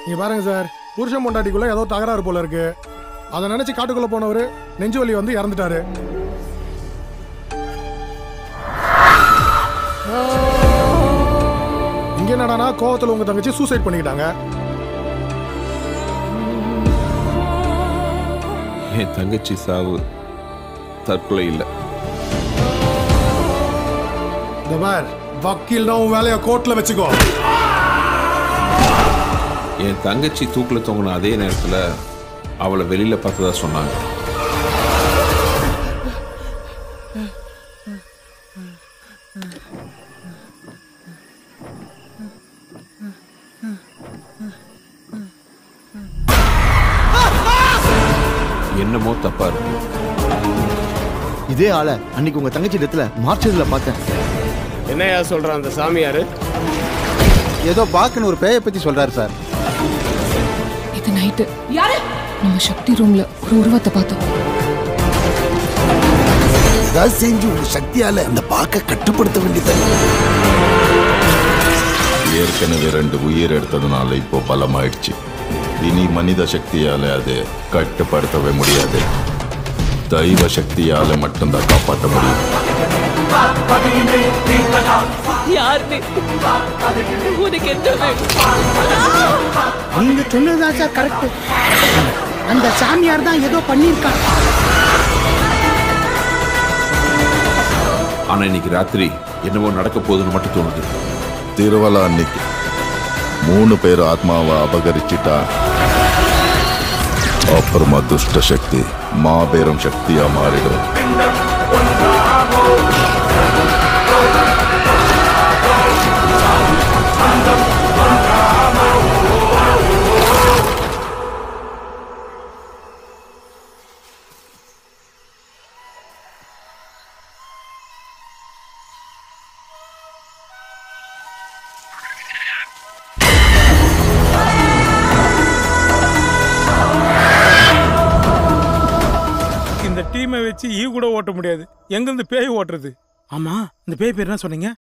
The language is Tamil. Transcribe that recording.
நீங்க பாருங்க சார் புருஷன் பொண்டாட்டிக்குள்ள ஏதோ தகராறு போல இருக்கு அதை நினைச்சு காட்டுக்குள்ள போனவர் நெஞ்சு வலி வந்து இறந்துட்டாரு இங்க என்னடானா கோவத்துல உங்க தங்கச்சி சூசைட் பண்ணிக்கிட்டாங்க என் தங்கச்சி சாவு தற்கொலை இல்லை இந்த பார் வக்கீல்னா உன் வேலையை கோர்ட்ல வச்சுக்கோ என் தங்கச்சி தூக்கில் தொங்கின அதே நேரத்தில் அவளை வெளியில் பார்த்ததா சொன்னாங்க என்னமோ தப்பா இருக்கு இதே ஆளை அன்னைக்கு உங்க தங்கச்சி இடத்துல மார்ச்சரியில் பார்த்தேன் என்னையா சொல்றான் அந்த சாமியாரு ஏதோ பாக்குன்னு ஒரு பேயை பத்தி சொல்றாரு சார் இது நைட்டு நம்ம சக்தி ரூம்ல ஒரு உருவத்தை பார்த்தோம் ஏதாவது செஞ்சு உங்க சக்தியால அந்த பாக்க கட்டுப்படுத்த வேண்டியது ஏற்கனவே ரெண்டு உயிர் எடுத்ததுனால இப்போ பலமாயிடுச்சு இனி மனித சக்தியால அது கட்டுப்படுத்தவே முடியாது தெய்வ சக்தியால மட்டும்தான் காப்பாற்ற முடியும் யார் நீ உனக்கு என்ன வேணும் நீங்க சொன்னதுதான் சார் கரெக்ட் அந்த சாமியார் தான் ஏதோ பண்ணியிருக்கான் ஆனா இன்னைக்கு ராத்திரி என்னவோ நடக்க போகுதுன்னு மட்டும் தோணுது திருவலா அன்னைக்கு மூணு பேர் ஆத்மாவை அபகரிச்சிட்டா அப்புறமா துஷ்ட சக்தி மாபெரும் சக்தியா மாறிடும் இந்த டீமை வச்சு ஈ கூட ஓட்ட முடியாது எங்கிருந்து பேய் ஓட்டுறது ஆமா இந்த பேய் பேர் என்ன சொன்னீங்க